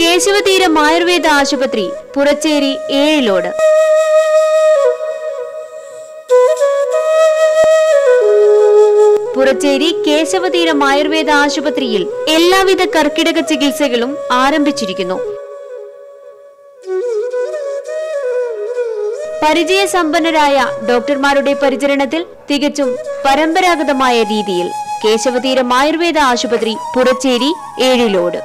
കേശവതീരം ആയുർവേദ ആശുപത്രി പുറച്ചേരി ഏഴിലോട് പുറച്ചേരി കേശവതീരം ആയുർവേദ ആശുപത്രിയിൽ എല്ലാവിധ കർക്കിടക ചികിത്സകളും ആരംഭിച്ചിരിക്കുന്നു പരിചയസമ്പന്നരായ ഡോക്ടർമാരുടെ പരിചരണത്തിൽ തികച്ചും പരമ്പരാഗതമായ രീതിയിൽ കേശവതീരം ആയുർവേദ ആശുപത്രി പുറച്ചേരി ഏഴിലോട്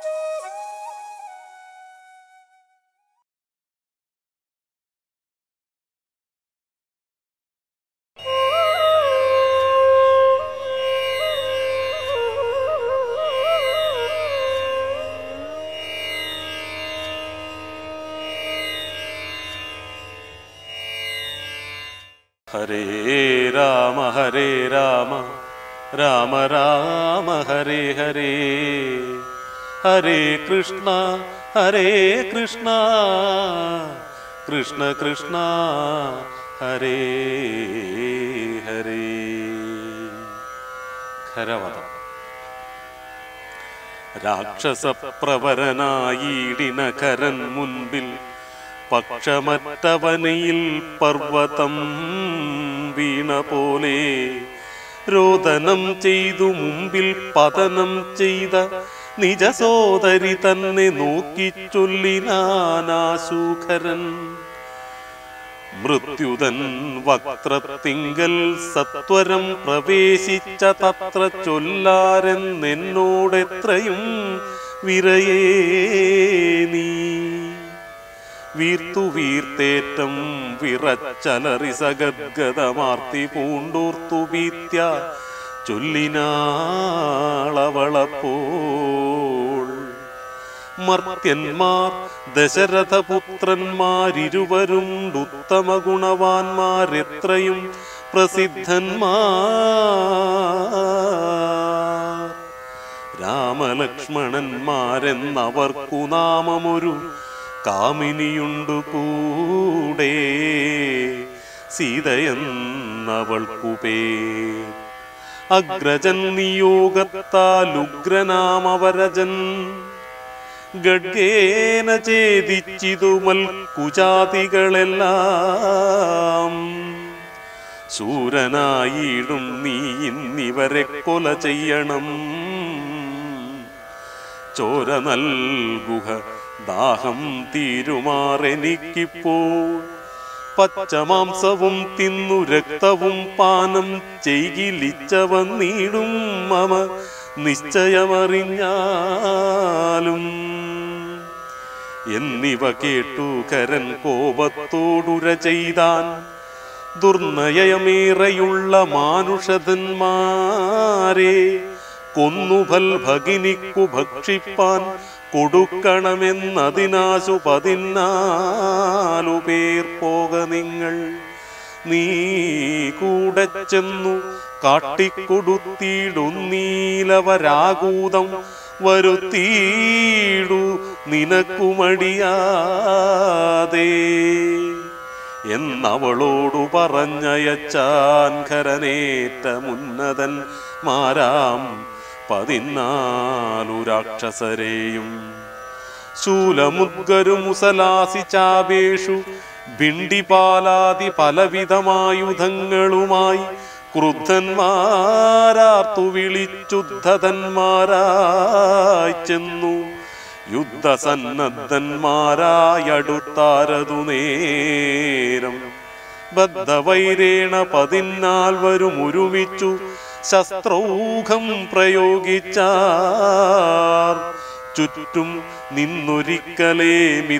ഹരേ രാമ ഹരേ രാമ രാമ രാമ ഹരേ ഹരേ ഹരേ കൃഷ്ണ ഹരേ കൃഷ്ണ കൃഷ്ണ കൃഷ്ണ ഹരേ ഹരേ ഖരവധം രാക്ഷസപ്രവരനായിടിന കരൻ മുൻപിൽ പക്ഷമറ്റവനയിൽ പർവതം വീണ പോലെ രോദനം ചെയ്തു മുമ്പിൽ പതനം ചെയ്ത നിജ സോദരി തന്നെ നോക്കി ചൊല്ലിനാനാശൂഖരൻ മൃത്യുതൻ വക്രത്തിങ്കൽ സത്വരം പ്രവേശിച്ച തത്ര ചൊല്ലാരെന്നെന്നോടെത്രയും വിരയേ നീ വീർത്തു വീർത്തേറ്റം വിറച്ചലറി സഗദ്ഗതമാർത്തി പൂണ്ടൂർത്തു ഭീത്യ ചൊല്ലിനാളവളപ്പോൾ മർത്യന്മാർ ദശരഥപുത്രന്മാരിരുവരുണ്ടുത്തമ ഗുണവാന്മാരെത്രയും പ്രസിദ്ധന്മാർ രാമലക്ഷ്മണന്മാരെന്നവർക്കു നാമമൊരു കാമിനിയുണ്ടു കൂടെ സീതയെന്നവൾക്കു പേർ അഗ്രജൻ നിയോഗത്താൽ ഉഗ്രനാമവരജൻ ഗഡ്ഗേന ഛേദിച്ചിതുമൽ കുജാതികളെല്ലാം ശൂരനായിടും നീ ഇന്നിവരെ കൊല ചെയ്യണം ചോര നൽകുക ദാഹം തീരുമാറെനിക്കിപ്പോൾ പച്ചമാംസവും തിന്നു രക്തവും പാനം ചെയ്യിലിച്ചവൻ നീടും മമ നിശ്ചയമറിഞ്ഞാലും എന്നിവ കേട്ടു കരൻ കോപത്തോടുര ചെയ്താൻ ദുർനയമേറെയുള്ള മാനുഷതന്മാരെ കൊന്നുഭൽ ഭഗിനിക്കു ഭക്ഷിപ്പാൻ കൊടുക്കണമെന്നതിനാശു പതിനാലു പേർ പോക നിങ്ങൾ നീ കൂടെ ചെന്നു കാട്ടിക്കൊടുത്തിടുന്നീലവരാകൂതം വരുത്തീടു നിനക്കുമടിയാതെ എന്നവളോടു പറഞ്ഞയച്ചാൻ ഖരനേറ്റ മുന്നതൻ മാരാം പതിനാലു രാക്ഷസരെയും ശൂലമുദ്ഗരുമുസലാസി ചാപേഷു ഭിണ്ടിപാലാദി പലവിധമായുധങ്ങളുമായി ക്രുദ്ധന്മാരാർത്തു വിളിച്ചുദ്ധതന്മാരായി ചെന്നു യുദ്ധസന്നദ്ധന്മാരായടുത്താരതു നേരം ബദ്ധവൈരേണ പതിനാൽ വരും ഒരുമിച്ചു ശസ്ത്രൗഘം പ്രയോഗിച്ചാർ ചുറ്റും നിന്നൊരിക്കലേ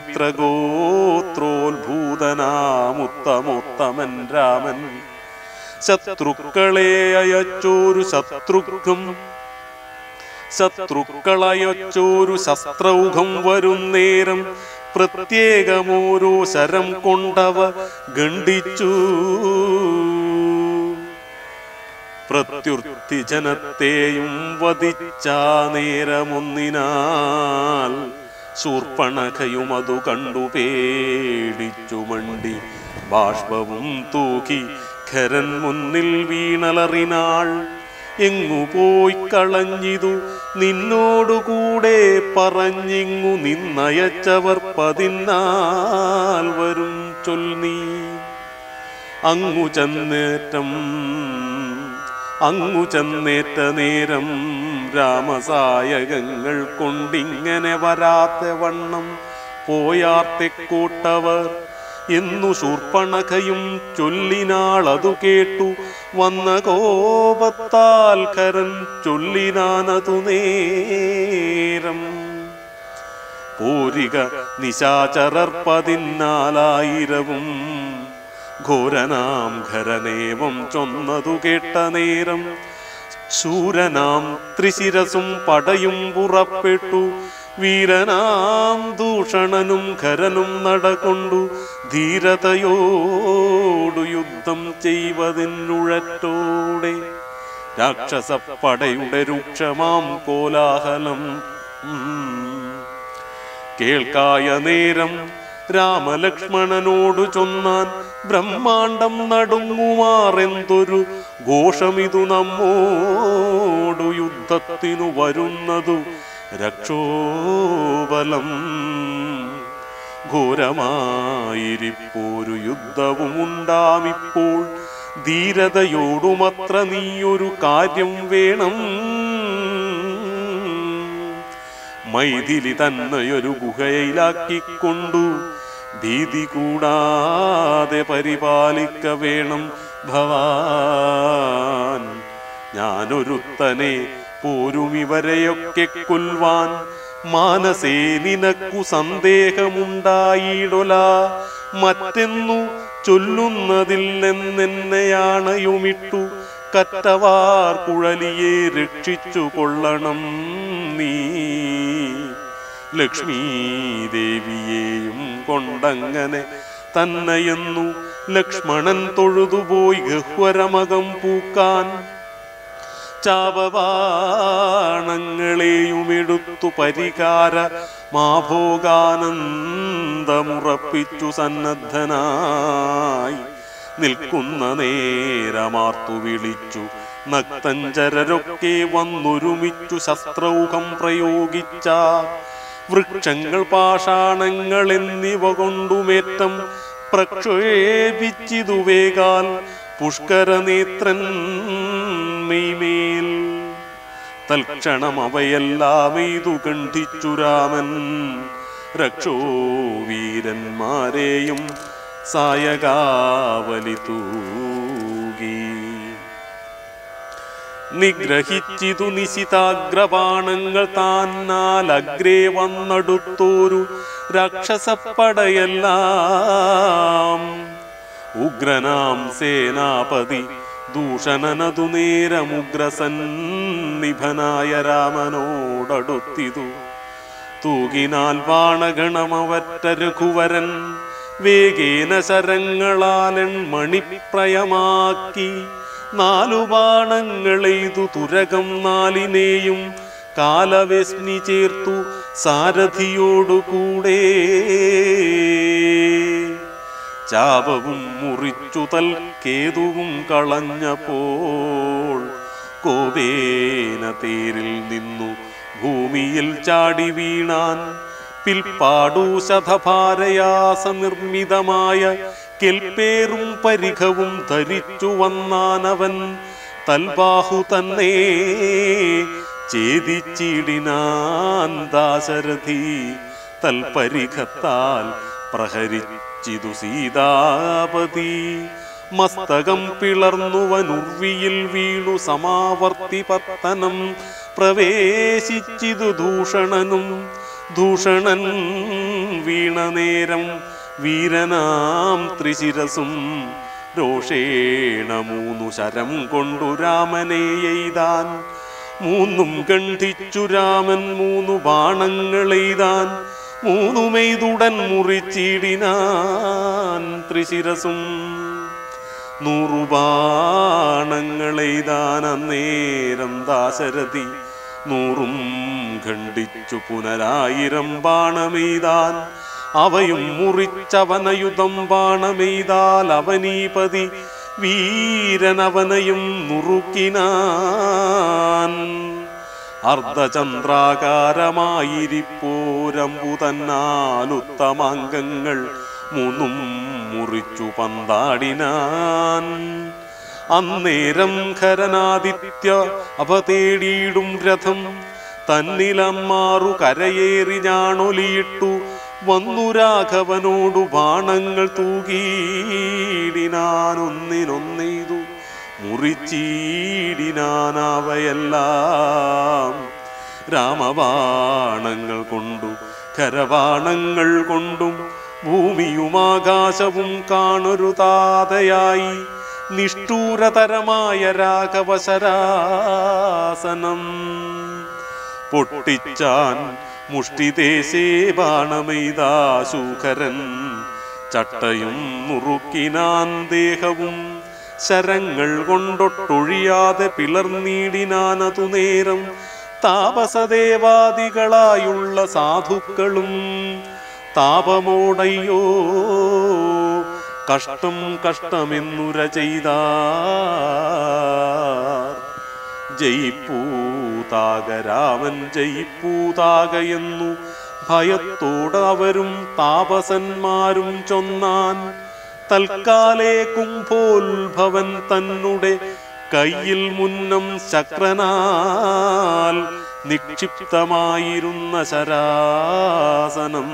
മിത്രഗോത്രോത്ഭൂതനാമുത്തമോത്തമൻ രാമൻ ശത്രുക്കളെ അയച്ചോരു ശത്രുഘ്നം ശത്രുക്കളയച്ചോരു ശസ്ത്രൗഘം വരും നേരം പ്രത്യേകമോരോ ശരം കൊണ്ടവ ഗണ്ഡിച്ചു പ്രത്യുർത്തി ജനത്തെയും വധിച്ചാ നേരമൊന്നിനാൽ ശൂർപ്പണഖയും അതു കണ്ടു പേടിച്ചു മണ്ടി ബാഷ്പവും തൂക്കി ഖരൻ മുന്നിൽ വീണലറിനാൾ എങ്ങു പോയി കളഞ്ഞിതു നിന്നോടുകൂടെ പറഞ്ഞിങ്ങു നിന്നയച്ചവർ പതിനാൽ വരും ചൊല്ലി അങ്ങു ചെന്നേറ്റം അങ്ങു ചെന്നേറ്റ നേരം രാമസായകങ്ങൾ കൊണ്ടിങ്ങനെ വരാത്ത വണ്ണം പോയാർതെക്കൂട്ടവർ എന്നു ശൂർപ്പണഖയും ചൊല്ലിനാളതു കേട്ടു വന്ന കോപത്താൽ കരൻ ചൊല്ലിനാനതു നേരം പോരിക നിശാചരർ പതിനാലായിരവും ഘോരനാം ഖരനേവം ചൊന്നതു കേട്ട നേരം ശൂരനാം ത്രിശിരസും പടയും പുറപ്പെട്ടു വീരനാം ദൂഷണനും ഖരനും നടകൊണ്ടു ധീരതയോടു യുദ്ധം ചെയ്വതിനുഴറ്റോടെ രാക്ഷസപ്പടയുടെ രൂക്ഷമാം കോലാഹലം ഉം. കേൾക്കായ നേരം രാമലക്ഷ്മണനോടു ചൊന്നാൻ ബ്രഹ്മാണ്ടം നടുങ്ങുമാറെന്തൊരു ഘോഷമിതു നമ്മോടു യുദ്ധത്തിനു വരുന്നതു രക്ഷോബലം ഘോരമായിരിപ്പോരു യുദ്ധവും ഉണ്ടാമിപ്പോൾ ധീരതയോടുമത്ര നീയൊരു കാര്യം വേണം മൈഥിലി തന്നെയൊരു ഗുഹയിലാക്കിക്കൊണ്ടു ഭീതി കൂടാതെ പരിപാലിക്ക വേണം ഭവാൻ ഞാനൊരുത്തനെ പോരും ഇവരെയൊക്കെ കൊൽവാൻ മാനസേ നിനക്കു സന്ദേഹമുണ്ടായിടൊല മറ്റെന്നു ചൊല്ലുന്നതില്ലെന്നെന്നെയാണയുമിട്ടു കറ്റവാർ കുഴലിയെ രക്ഷിച്ചു കൊള്ളണം നീ ലക്ഷ്മീ ദേവിയെയും കൊണ്ടങ്ങനെ തന്നെയെന്നു ലക്ഷ്മണൻ തൊഴുതുപോയി ഗഹ്വരമകം പൂക്കാൻ ചാപവാണങ്ങളെയും എടുത്തു പരികാര മാഭോഗാനന്ദമുറപ്പിച്ചു സന്നദ്ധനായി നിൽക്കുന്ന നേരമാർത്തു വിളിച്ചു നക്തഞ്ചരരൊക്കെ വന്നൊരുമിച്ചു ശസ്ത്രൗഹം പ്രയോഗിച്ച വൃക്ഷങ്ങൾ പാഷാണങ്ങൾ എന്നിവ കൊണ്ടുമേറ്റം പ്രക്ഷേപിച്ചിതു വേഗാൽ പുഷ്കരനേത്രൻ മെയ്മേൽ തൽക്ഷണം അവയെല്ലാം എയ്തു കണ്ഠിച്ചു രാമൻ രക്ഷോ വീരന്മാരെയും സായകാവലി തൂകി നിഗ്രഹിച്ചിതു നിശിതാഗ്രബാണങ്ങൾ താനാൽ അഗ്രേ വന്നടുത്തോരു രാക്ഷസപ്പടയെല്ലാം ഉഗ്രനാം സേനാപതി ദൂഷണനതു നേരമുഗ്രസന്നിഭനായ രാമനോടടുത്തിതു തൂകിനാൽ ബാണഗണമവറ്റ രഘുവരൻ വേഗേന ശരങ്ങളാലൻ മണിപ്രയമാക്കി നാലു ബാണങ്ങളെയ്തു തുരകം നാലിനെയും കാലവെസ്നി ചേർത്തു സാരഥിയോടുകൂടെ ചാപവും മുറിച്ചു തൽ കേതുവും കളഞ്ഞപ്പോൾ കോവേന തേരിൽ നിന്നു ഭൂമിയിൽ ചാടി വീണാൻ പിൽപ്പാടു ശതഭാരയാസ നിർമ്മിതമായ കെൽപ്പേറും പരിഘവും ധരിച്ചു വന്നാനവൻ തൽബാഹു തന്നെ ഛേദിച്ചിടിനാൻ ദാശരഥി തൽപരിഘത്താൽ പ്രഹരിച്ചിതു സീതാപതി മസ്തകം പിളർന്നുവനുർവിയിൽ വീണു സമാവർത്തി പത്തനം പ്രവേശിച്ചിതു ദൂഷണനും ദൂഷണൻ വീണ നേരം വീരനാം ത്രിശിരസും രോഷേണ മൂന്നു ശരം കൊണ്ടു രാമനെ എയ്താൻ മൂന്നും ഗണ്ഠിച്ചു രാമൻ മൂന്നു ബാണങ്ങളെയ്താൻ മൂന്നുമെയ്തുടൻ മുറിച്ചിടിനാൻ ത്രിശിരസും നൂറു ബാണങ്ങളെയ്താൻ അന്നേരം ദാശരഥി നൂറും ഖണ്ഡിച്ചു പുനരായിരം ബാണമെയ്താൻ അവയും മുറിച്ചവനയുധം ബാണമെയ്താൽ അവനീപതി വീരനവനയും നുറുക്കിനാൻ അർദ്ധചന്ദ്രാകാരമായിരിപ്പോരമ്പു തന്നാലുത്തമാംഗങ്ങൾ മൂന്നും മുറിച്ചു പന്താടിനാൻ അന്നേരം ഖരനാദിത്യ അവ തേടിയിടും രഥം തന്നിലമ്മാറു കരയേറി ഞാണൊലിയിട്ടു വന്നു രാഘവനോടു ബാണങ്ങൾ തൂകിയിടിനാനൊന്നിനൊന്നെയ്തു മുറിച്ചീടിനാനവയെല്ലാം രാമബാണങ്ങൾ കൊണ്ടു കരബാണങ്ങൾ കൊണ്ടും ഭൂമിയുമാകാശവും കാണൊരു താതയായി നിഷ്ഠൂരതരമായ രാഘവശരാസനം പൊട്ടിച്ചാൻ മുഷ്ടിദേശേ ബാണമെയ്താശൂഖരൻ ചട്ടയും നുറുക്കിനാൻ ദേഹവും ശരങ്ങൾ കൊണ്ടൊട്ടൊഴിയാതെ പിളർന്നീടിനാനതു നേരം താപസദേവാദികളായുള്ള സാധുക്കളും താപമോടയ്യോ കഷ്ടം കഷ്ടമെന്നുര ചെയ്താർ ജയിപ്പൂതാക രാമൻ ജയിപ്പൂതാകയെന്നു ഭയത്തോട് അവരും താപസന്മാരും ചൊന്നാൻ തൽക്കാലേ കുംഭോത്ഭവൻ തന്നുടെ കയ്യിൽ മുന്നം ശക്രനാൽ നിക്ഷിപ്തമായിരുന്ന ശരാസനം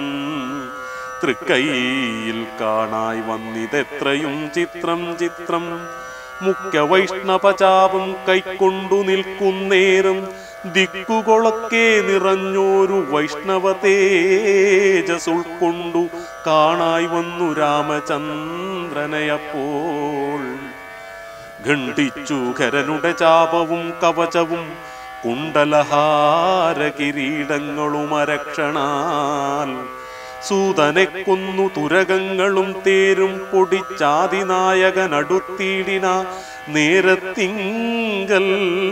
തൃക്കൈയിൽ കാണായി വന്നിതെത്രയും ചിത്രം ചിത്രം മുഖ്യ വൈഷ്ണവചാപം കൈക്കൊണ്ടു നിൽക്കുന്നേരം ദിക്കുകൊളക്കെ നിറഞ്ഞോരു വൈഷ്ണവ തേജസ് ഉൾക്കൊണ്ടു കാണായി വന്നു രാമചന്ദ്രനെയപ്പോൾ ഖണ്ഡിച്ചു ഖരനുടെ ചാപവും കവചവും കുണ്ടലഹാര കിരീടങ്ങളും അരക്ഷണാൽ സൂതനെ കൊന്നു തുരകങ്ങളും തേരും പൊടിച്ചാതിനായകനടുത്തിടിന നേരത്തിങ്കൽ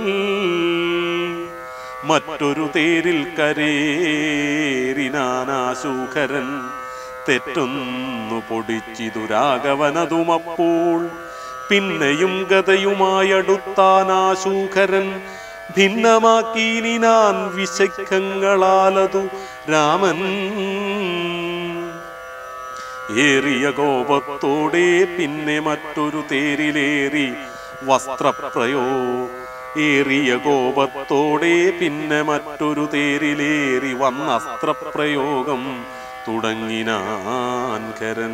മറ്റൊരു തേരിൽ കരേറിനാനാശൂഖരൻ തെറ്റൊന്നു പൊടിച്ചിതു രാഘവനതുമപ്പോൾ പിന്നെയും ഗതയുമായടുത്താനാശൂഖരൻ ഭിന്നമാക്കീനിനാൻ വിശഖങ്ങളാലതു രാമൻ ഏറിയ കോപത്തോടെ പിന്നെ മറ്റൊരു തേരിലേറി വസ്ത്രപ്രയോ ഏറിയ കോപത്തോടെ പിന്നെ മറ്റൊരു തേരിലേറി വന്ന അസ്ത്രപ്രയോഗം തുടങ്ങിനാൻ ഖരൻ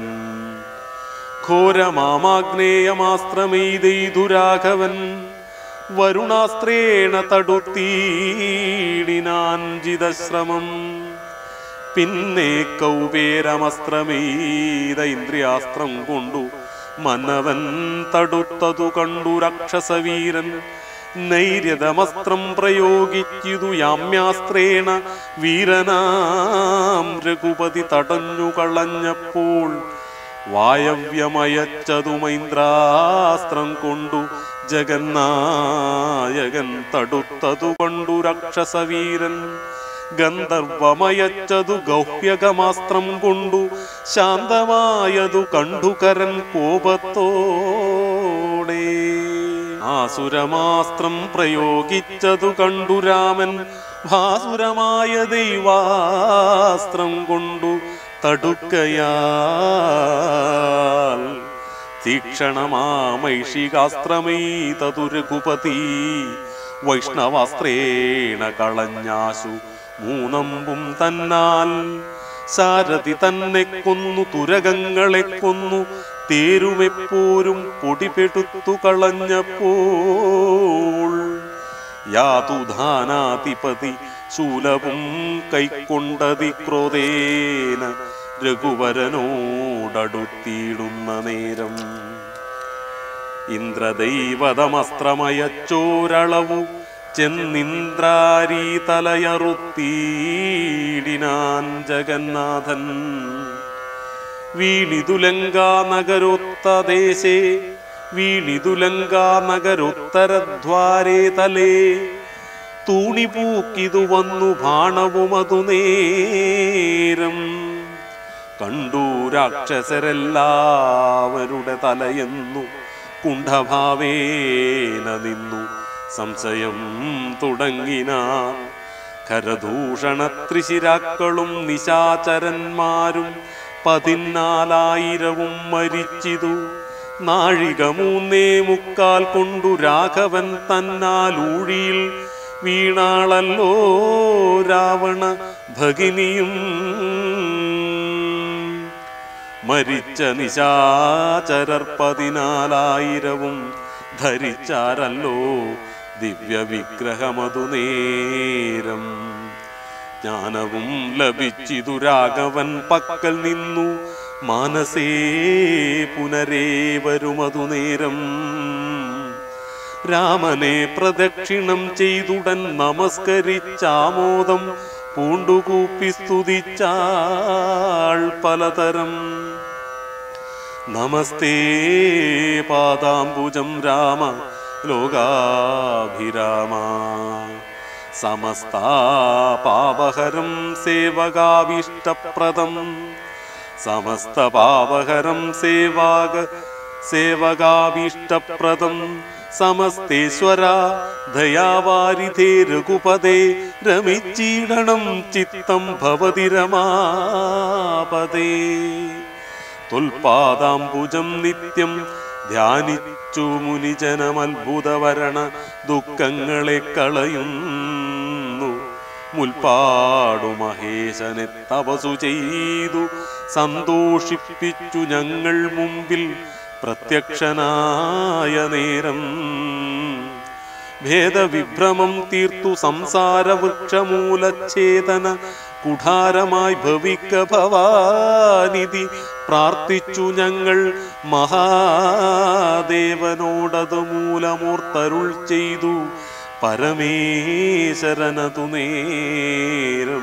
ഘോരമാമാഗ്നേയമാസ്ത്രമെയ്തെയ്തു രാഘവൻ വരുണാസ്ത്രേണ തടുത്തീടിനാൻ ജിതശ്രമം പിന്നെ കൗബേരമസ്ത്രമീത ഇന്ദ്രിയാസ്ത്രം കൊണ്ടു മനവൻ തടുത്തതു കണ്ടു രാക്ഷസവീരൻ നൈര്യതമസ്ത്രം പ്രയോഗിച്ചിതു യാമ്യാസ്ത്രേണ വീരനാം രഘുപതി തടഞ്ഞു കളഞ്ഞപ്പോൾ വായവ്യമയച്ചതു മൈന്ദ്രാസ്ത്രം കൊണ്ടു ജഗന്നായകൻ തടുത്തതു കൊണ്ടു രാക്ഷസവീരൻ ഗന്ധർവമയച്ചതു ഗൗഹ്യകമാസ്ത്രം കൊണ്ടു ശാന്തമായതു കണ്ടുകരൻ കോപത്തോടെ ആസുരമാസ്ത്രം പ്രയോഗിച്ചതു കണ്ടു രാമൻ ഭാസുരമായ ദൈവാസ്ത്രം കൊണ്ടു തടുക്കയാൽ തീക്ഷണമാമൈഷികാസ്ത്രമൈതതു രഘുപതി വൈഷ്ണവാസ്ത്രേണ കളഞ്ഞാശു മൂന്നമ്പും തന്നാൽ സാരഥി തന്നെ കൊന്നു തുരകങ്ങളെ കൊന്നു തേരുമെപ്പോരും പൊടിപെടുത്തു കളഞ്ഞപ്പോൾ യാതുധാനാധിപതി ശൂലവും കൈക്കൊണ്ടതി ക്രോധേന രഘുവരനോടടുത്തിയിടുന്ന നേരം ഇന്ദ്രദൈവതമസ്ത്രമയച്ചോരളവു ചെന്നിന്ദ്രാരീ തലയറുത്തീടിനാൻ ജഗന്നാഥൻ വീണിതുലങ്കാ നഗരോത്തദേശേ വീണിതുലങ്കാ നഗരോത്തരദ്വാരേ തലേ തൂണിപൂക്കിതു വന്നു ബാണവുമതു നേരം കണ്ടു രാക്ഷസരെല്ലാവരുടെ തലയെന്നു കുണ്ഠഭാവേന നിന്നു സംശയം തുടങ്ങിനാർ കരദൂഷണ ത്രിശിരാക്കളും നിശാചരന്മാരും പതിനാലായിരവും മരിച്ചിതു നാഴിക മൂന്നേ മുക്കാൽ കൊണ്ടു രാഘവൻ തന്നാൽ ഊഴിയിൽ വീണാളല്ലോ രാവണ ഭഗിനിയും മരിച്ച നിശാചരർ പതിനാലായിരവും ധരിച്ചാരല്ലോ ദിവ്യ വിഗ്രഹമതു നേരം ജ്ഞാനവും ലഭിച്ചിതു രാഘവൻ പക്കൽ നിന്നു മാനസേ പുനരേ വരുമതു നേരം രാമനെ പ്രദക്ഷിണം ചെയ്തുടൻ നമസ്കരിച്ചാമോദം പൂണ്ടുകൂപ്പി സ്തുതിച്ചാൾ പലതരം നമസ്തേ പാദാംബുജം രാമ ലോകാഭിരാമ സമസ്താപാപഹരം സേവകാവിഷ്ടപ്രദം സമസ്തപാപഹരം സേവാക സേവകാവിഷ്ടപ്രദം സമസ്തേശ്വര ദയാവാരിധേ രഘുപദേ രമിച്ചീടണം ചിത്തം ഭവതി രമാപദേ തുൽപാദാംബുജം നിത്യം ധ്യാനിച്ചു മുനിജനമത്ഭുതവരണ ദുഃഖങ്ങളെ കളയുന്നു മുൽപ്പാടു മഹേശനെ തപസു ചെയ്തു സന്തോഷിപ്പിച്ചു ഞങ്ങൾ മുമ്പിൽ പ്രത്യക്ഷനായ നേരം ഭേദവിഭ്രമം തീർത്തു സംസാര വൃക്ഷമൂലച്ഛേദന കുഠാരമായി ഭവിക്ക ഭവാനിധി പ്രാർത്ഥിച്ചു ഞങ്ങൾ മഹാദേവനോടതു മൂലമൂർത്തരുൾ ചെയ്തു പരമേശ്വരനതു നേരം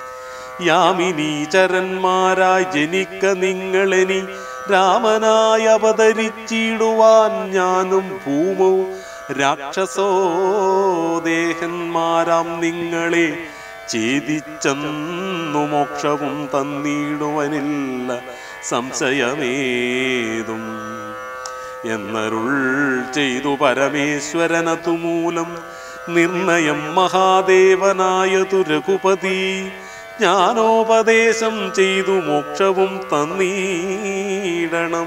യാമിനീചരന്മാരായി ജനിക്ക നിങ്ങളെനി രാമനായി അവതരിച്ചിടുവാൻ ഞാനും ഭൂമൗ രാക്ഷസോ ദേഹന്മാരാം നിങ്ങളെ ഛേദിച്ചെന്നു മോക്ഷവും തന്നിടുവനില്ല സംശയമേതും എന്നരുൾ ചെയ്തു പരമേശ്വരനതു മൂലം നിർണയം മഹാദേവനായതു രഘുപതി ജ്ഞാനോപദേശം ചെയ്തു മോക്ഷവും തന്നീടണം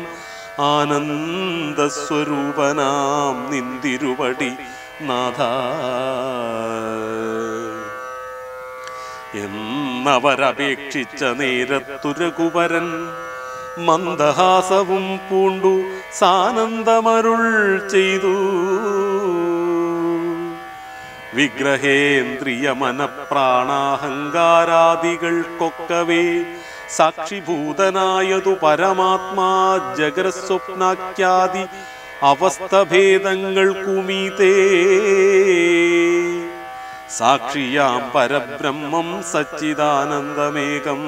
ആനന്ദസ്വരൂപനാം നിന്തിരുപടി നാഥ എന്നവരപേക്ഷിച്ച നേരത്തു രഘുവരൻ മന്ദഹാസവും പൂണ്ടു സാനന്ദമരുൾ ചെയ്തു വിഗ്രഹേന്ദ്രിയ മനപ്രാണാഹങ്കാരാദികൾക്കൊക്കവേ സാക്ഷിഭൂതനായതു പരമാത്മാ ജഗരസ്വപ്നാഖ്യാദി അവസ്ഥഭേദങ്ങൾക്കുമീതേ സാക്ഷിയാം പരബ്രഹ്മം സച്ചിദാനന്ദമേകം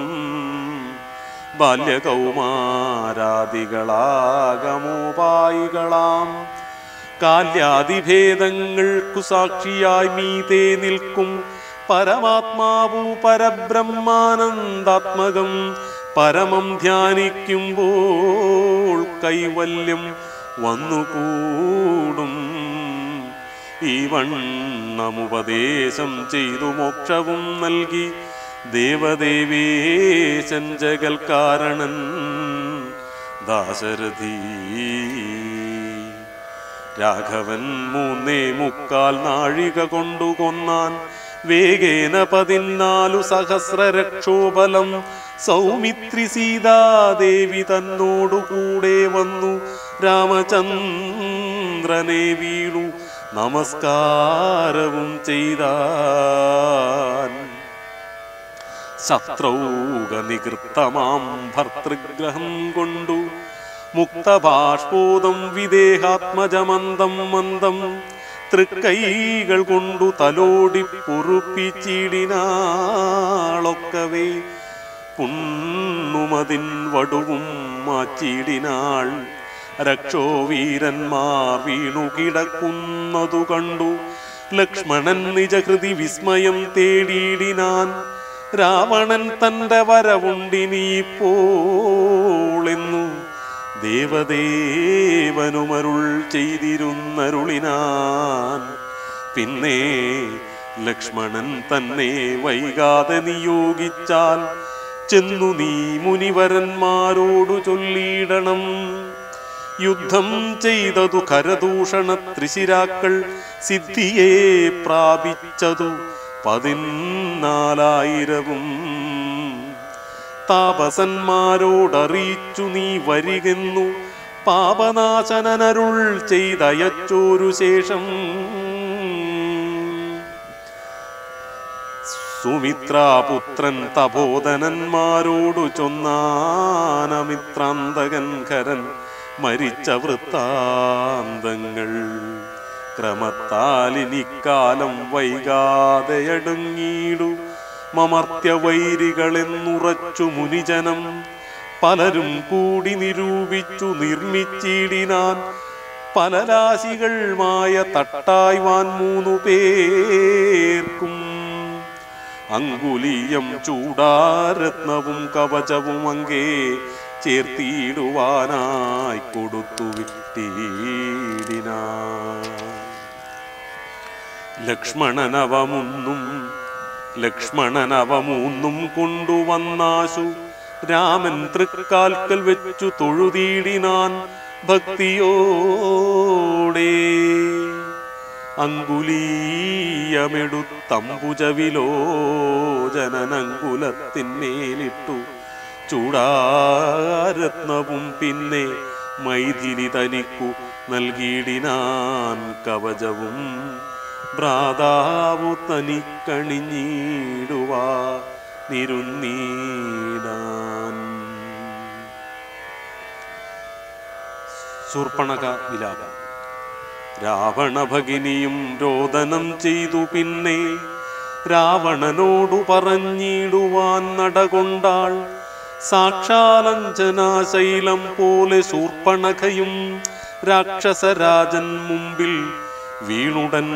ബാല്യകൗമാരാദികളാഗമോപായികളാം കാല്യാദിഭേദങ്ങൾക്കു സാക്ഷിയായി മീതേ നിൽക്കും പരമാത്മാവു പരബ്രഹ്മാനന്ദാത്മകം പരമം ധ്യാനിക്കുമ്പോൾ കൈവല്യം വന്നുകൂടും ഈ വണ്ണമുപദേശം ചെയ്തു മോക്ഷവും നൽകി ദേവദേവേശൻ ജഗൽ കാരണൻ ദാശരഥി രാഘവൻ മൂന്നേ മുക്കാൽ നാഴിക കൊണ്ടു കൊന്നാൻ വേഗേന പതിനാലു സഹസ്ര രക്ഷോബലം സൗമിത്രി സീതാദേവി തന്നോടുകൂടെ വന്നു രാമചന്ദ്രനെ വീണു നമസ്കാരവും ചെയ്താൻ ശത്രൗക നികൃത്തമാം ഭർതൃഗ്രഹം കൊണ്ടു മുക്തഭാഷ്പോദം വിദേഹാത്മജമന്ദം മന്ദം തൃക്കൈകൾ കൊണ്ടു തലോടി പൊറുപ്പിച്ചിടിനാളൊക്കവേ പുണ്ണുമതിൻ വടുവും മാച്ചിടിനാൾ രക്ഷോവീരന്മാർ വീണു കിടക്കുന്നതു കണ്ടു ലക്ഷ്മണൻ നിജഹൃതി വിസ്മയം തേടിയിടിനാൻ രാവണൻ തന്റെ വരവുണ്ടിനിപ്പോളെന്നു ദേവദേവനുമരുൾ ചെയ്തിരുന്നരുളിനാൻ പിന്നെ ലക്ഷ്മണൻ തന്നെ വൈകാതെ നിയോഗിച്ചാൽ ചെന്നു നീ മുനിവരന്മാരോടു ചൊല്ലിയിടണം യുദ്ധം ചെയ്തതു കരദൂഷണ ത്രിശിരാക്കൾ സിദ്ധിയെ പ്രാപിച്ചതു പതിനാലായിരവും താപസന്മാരോടറിയിച്ചു നീ വരികെന്നു പാപനാശനരുൾ ചെയ്തയച്ചോരു ശേഷം സുമിത്രാപുത്രൻ തപോധനന്മാരോടു ചൊന്നാനമിത്രാന്തകൻ ഖരൻ മരിച്ച വൃത്താന്തങ്ങൾ ക്രമത്താലിനിക്കാലം വൈകാതെയടുങ്ങിയിടു മമർത്യ വൈരികളെന്നുറച്ചു മുനിജനം പലരും കൂടി നിരൂപിച്ചു നിർമ്മിച്ചിടിനാൻ പല രാശികൾ മായ തട്ടായ്വാൻ മൂന്നു പേർക്കും അങ്കുലീയം ചൂടാരത്നവും കവചവും അങ്കേ ചേർത്തിയിടുവാനായി കൊടുത്തു വിട്ടീടിനാ ലക്ഷ്മണനവമൊന്നും ലക്ഷ്മണനവമൂന്നും കൊണ്ടുവന്നാശു രാമൻ തൃക്കാൽക്കൽ വെച്ചു തൊഴുതീടിനാൻ ഭക്തിയോടെ അങ്കുലീയമെടുത്തമ്പുജവിലോചനനങ്കുലത്തിന്മേലിട്ടു ചൂടാരത്നവും പിന്നെ മൈഥിലി തനിക്കു നൽകിയിടിനാൻ കവചവും ഭ്രാതാവു തനിക്കണിഞ്ഞിടുവാ നിരുന്നീടാൻ ശൂർപ്പണക വിലാപം രാവണ ഭഗിനിയും രോദനം ചെയ്തു പിന്നെ രാവണനോടു പറഞ്ഞിടുവാൻ നടകൊണ്ടാൾ സാക്ഷാലഞ്ജനാശൈലം പോലെ ശൂർപ്പണഖയും രാക്ഷസരാജൻ മുമ്പിൽ വീണുടൻ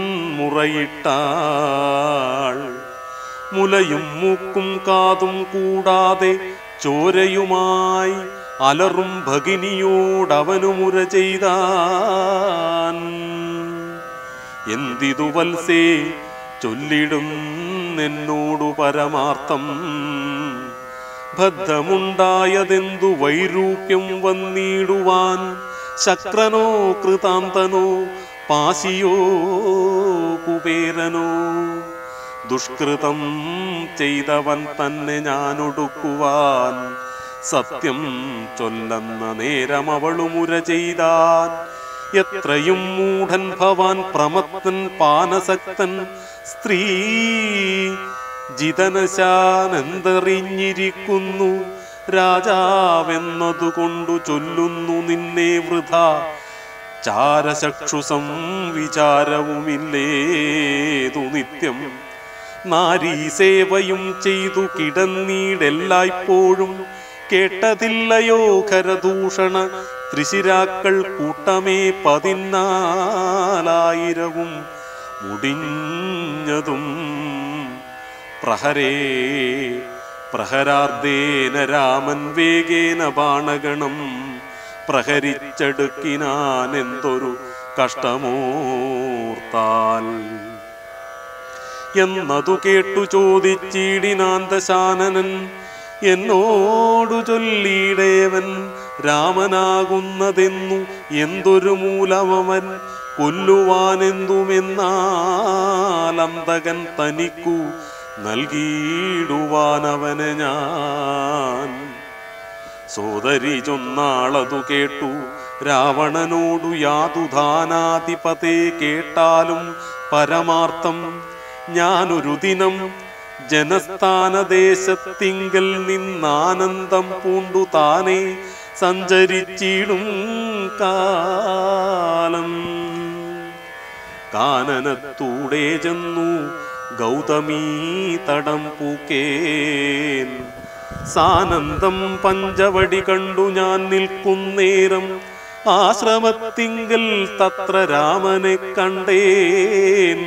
മുറയിട്ടാൾ മുലയും മൂക്കും കാതും കൂടാതെ ചോരയുമായി അലറും ഭഗിനിയോടവനു മുര ചെയ്താൻ എന്തിതു വത്സേ ചൊല്ലിടും എന്നോടു പരമാർത്ഥം ബദ്ധമുണ്ടായതെന്തു വൈരൂപ്യം വന്നിടുവാൻ ശക്രനോ കൃതാന്തനോ പാശിയോ കുബേരനോ ദുഷ്കൃതം ചെയ്തവൻ തന്നെ ഞാനൊടുക്കുവാൻ സത്യം ചൊല്ലെന്ന നേരം അവളുമുര ചെയ്താൻ എത്രയും മൂഢൻ ഭവാൻ പ്രമത്തൻ പാനസക്തൻ സ്ത്രീ ജിതനശാനെന്തറിഞ്ഞിരിക്കുന്നു രാജാവെന്നതുകൊണ്ടു ചൊല്ലുന്നു നിന്നെ വൃഥ ചാരചക്ഷുസം വിചാരവുമില്ലേതു നിത്യം നാരീ സേവയും ചെയ്തു കിടന്നീടെല്ലായ്പ്പോഴും കേട്ടതില്ലയോ ഖരദൂഷണ ത്രിശിരാക്കൾ കൂട്ടമേ പതിനാലായിരവും മുടിഞ്ഞതും പ്രഹരേ പ്രഹരാർദ്ദേന രാമൻ വേഗേന ബാണഗണം പ്രഹരിച്ചെടുക്കിനാൻ എന്തൊരു കഷ്ടമോർത്താൽ എന്നതു കേട്ടു ചോദിച്ചിടിനാൻ ദശാനനൻ എന്നോടു ചൊല്ലിയിടേവൻ രാമനാകുന്നതെന്നു എന്തൊരു മൂലമവൻ കൊല്ലുവാനെന്തുമെന്നാലന്തകൻ തനിക്കു നൽകിയിടുവാനവന് ഞാൻ സോദരി ചൊന്നാളതു കേട്ടു രാവണനോടു യാതുധാനാധിപതേ കേട്ടാലും പരമാർത്ഥം ഞാനൊരു ദിനം ജനസ്ഥാനദേശത്തിങ്കൽ നിന്നാനന്ദം പൂണ്ടു താനെ സഞ്ചരിച്ചിടും കാലം കാനനത്തൂടെ ചെന്നു ഗൗതമീ തടം പൂക്കേൻ സാനന്ദം പഞ്ചവടി കണ്ടു ഞാൻ നിൽക്കുന്നേരം ആശ്രമത്തിങ്കൽ തത്ര രാമനെ കണ്ടേൻ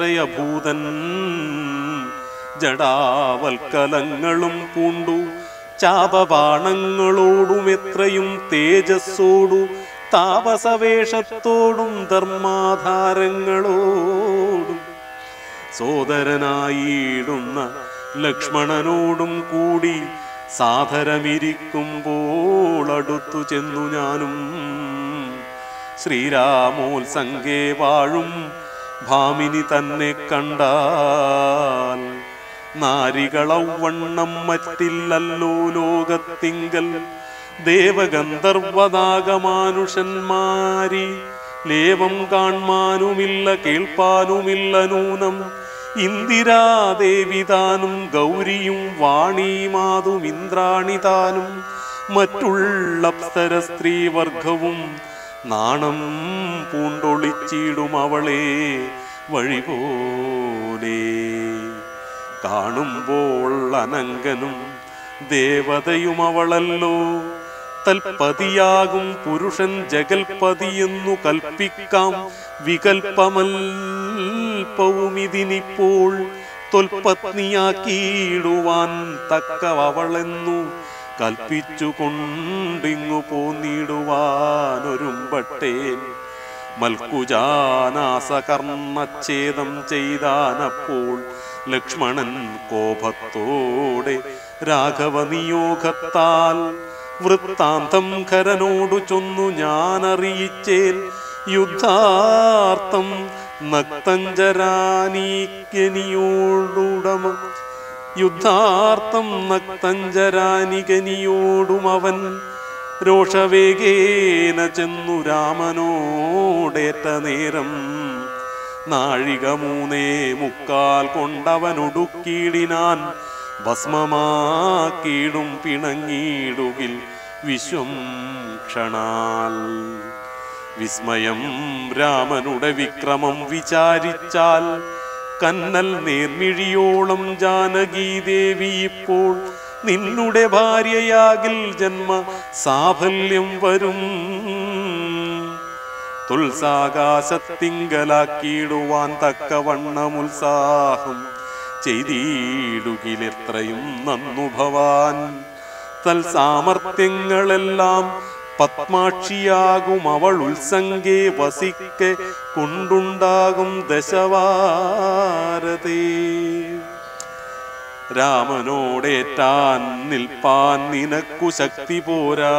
ജഗദാശ്രയഭൂതൻ ജടാവൽക്കലങ്ങളും പൂണ്ടു ചാപബാണങ്ങളോടും എത്രയും തേജസ്സോടു താപസവേഷത്തോടും ധർമാധാരങ്ങളോടും സോദരനായിടുന്ന ലക്ഷ്മണനോടും കൂടി സാധരമിരിക്കുമ്പോൾ അടുത്തു ചെന്നു ഞാനും ശ്രീരാമോത്സംഗേ വാഴും ഭാമിനി തന്നെ കണ്ടാൽ നാരികളവണ്ണം മറ്റില്ലല്ലോ ലോകത്തിങ്കൽ ദേവഗന്ധർവനാഗമാനുഷന്മാരി ലേവം കാൺമാനുമില്ല കേൾപ്പാനുമില്ല നൂനം ഇന്ദിരാദേവി താനും ഗൗരിയും വാണിമാതും ഇന്ദ്രാണി താനും മറ്റുള്ള അപ്സര സ്ത്രീവർഗവും നാണം പൂണ്ടൊളിച്ചിടും അവളെ വഴി പോലെ കാണുമ്പോൾ അനങ്കനും ദേവതയും അവളല്ലോ തൽപതിയാകും പുരുഷൻ ജഗൽപതിയെന്നു കൽപ്പിക്കാം വികൽപ്പമൽപ്പവുമിതിനിപ്പോൾ തൊൽപത്നിയാക്കിയിടുവാൻ തക്കവളെന്നു കൽപ്പിച്ചു കൊണ്ടിങ്ങു പോന്നിടുവാനൊരുമ്പട്ടേൻ മൽക്കുജാനാസകർമ്മച്ഛേദം ചെയ്താനപ്പോൾ ലക്ഷ്മണൻ കോപത്തോടെ രാഘവ നിയോഗത്താൽ വൃത്താന്തം ഖരനോടു ചൊന്നു ഞാനറിയിച്ചേൻ യുദ്ധാർത്ഥം നക്തഞ്ചരാനീക്കനിയോടുടമ യുദ്ധാർത്ഥം നക്തഞ്ചരാനികനിയോടും അവൻ രോഷവേഗേന ചെന്നു രാമനോടേറ്റ നേരം നാഴിക മൂന്നേ മുക്കാൽ കൊണ്ടവനൊടുക്കിയിടിനാൻ ഭസ്മമാക്കിയിടും പിണങ്ങിയിടുകിൽ വിശ്വം ക്ഷണാൽ വിസ്മയം രാമനുടെ വിക്രമം വിചാരിച്ചാൽ കന്നൽ നേർമിഴിയോളം ജാനകീദേവി ഇപ്പോൾ നിന്നുടെ ഭാര്യയാകിൽ ജന്മ സാഫല്യം വരും തുൽസാകാശത്തിങ്കലാക്കിയിടുവാൻ തക്കവണ്ണം ഉത്സാഹം ചെയ്തിടുകിലെത്രയും നന്നു ഭവാൻ തൽസാമർഥ്യങ്ങളെല്ലാം പത്മാക്ഷിയാകും അവൾ ഉത്സംഗേ വസിക്കെ കൊണ്ടുണ്ടാകും ദശവാരതേ രാമനോടേറ്റാൻ നിൽപ്പാൻ നിനക്കു ശക്തി പോരാ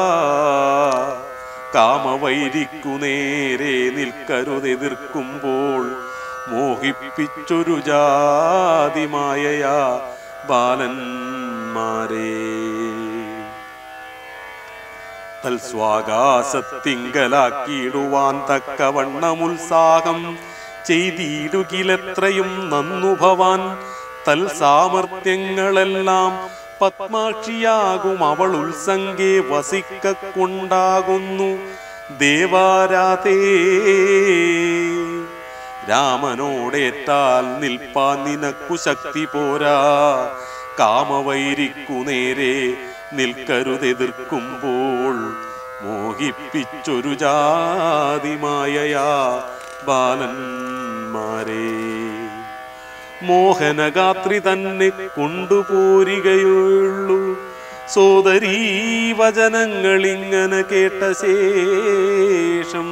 കാമവൈരിക്കു നേരെ നിൽക്കരുതെതിർക്കുമ്പോൾ മോഹിപ്പിച്ചൊരു ജാതിമായയാ ബാലന്മാരെ തൽസ്വാകാശത്തിങ്കലാക്കിയിടുവാൻ തക്കവണ്ണമുത്സാഹം ചെയ്തിടുകിലെത്രയും നന്നു ഭവാൻ തൽസാമർഥ്യങ്ങളെല്ലാം പത്മാക്ഷിയാകും അവൾ ഉത്സംഗേ വസിക്കൊണ്ടാകുന്നു ദേവാരാധേ രാമനോടേറ്റാൽ നിൽപ്പാൻ നിനക്കു ശക്തി പോരാ കാമവൈരിക്കു നേരെ നിൽക്കരുതെതിർക്കുമ്പോൾ മോഹിപ്പിച്ചൊരു ജാതിമായയാ ബാലന്മാരെ മോഹനഗാത്രി തന്നെ കൊണ്ടുപോരികയുള്ളൂ സോദരീ വചനങ്ങൾ ഇങ്ങനെ കേട്ട ശേഷം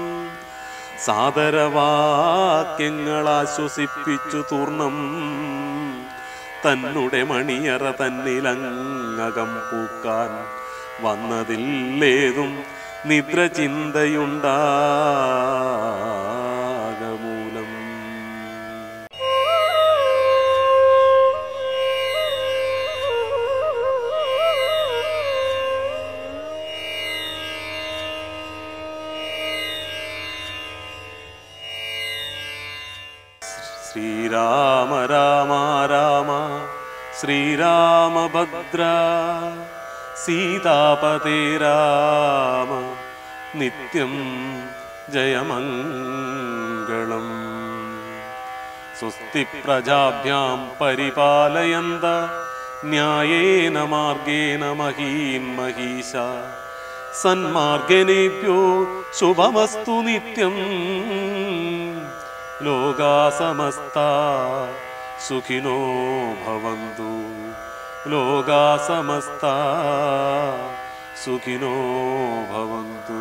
സാദരവാക്യങ്ങൾ ആശ്വസിപ്പിച്ചു തൂർണം തന്നെ മണിയറ തന്നിലങ്ങകം പൂക്കാൻ വന്നതില്ലേതും നിദ്ര ചിന്തയുണ്ടാകമൂലം ശ്രീരാമ രാമ രാമ ശ്രീരാമഭദ്ര സീതാപതേ രാമ നിത്യം ജയമംഗളം സ്വസ്തി പ്രജാഭ്യാം പരിപാലയന്ത ന്യായേന മാർഗേണ മഹീൻ മഹീശ സന്മാർഗനേഭ്യോ ശുഭമസ്തു നിത്യം ലോകാ സമസ്ത സുഖിനോ ഭവന്തു ലോകാ സമസ്ത സുഖിനോ ഭവന്തു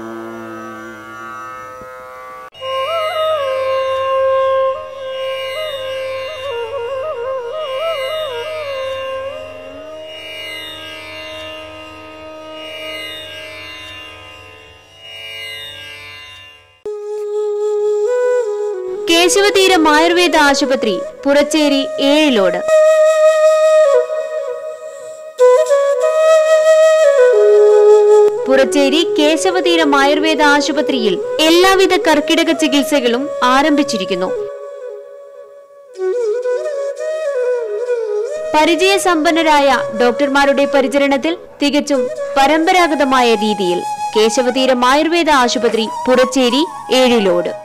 കേശവതീരം ആയുർവേദ ആശുപത്രി പുറച്ചേരി ഏഴിലോട് പുറച്ചേരി കേശവതീരം ആയുർവേദ ആശുപത്രിയിൽ എല്ലാവിധ കർക്കിടക ചികിത്സകളും ആരംഭിച്ചിരിക്കുന്നു പരിചയസമ്പന്നരായ ഡോക്ടർമാരുടെ പരിചരണത്തിൽ തികച്ചും പരമ്പരാഗതമായ രീതിയിൽ കേശവതീരം ആയുർവേദ ആശുപത്രി പുറച്ചേരി ഏഴിലോട്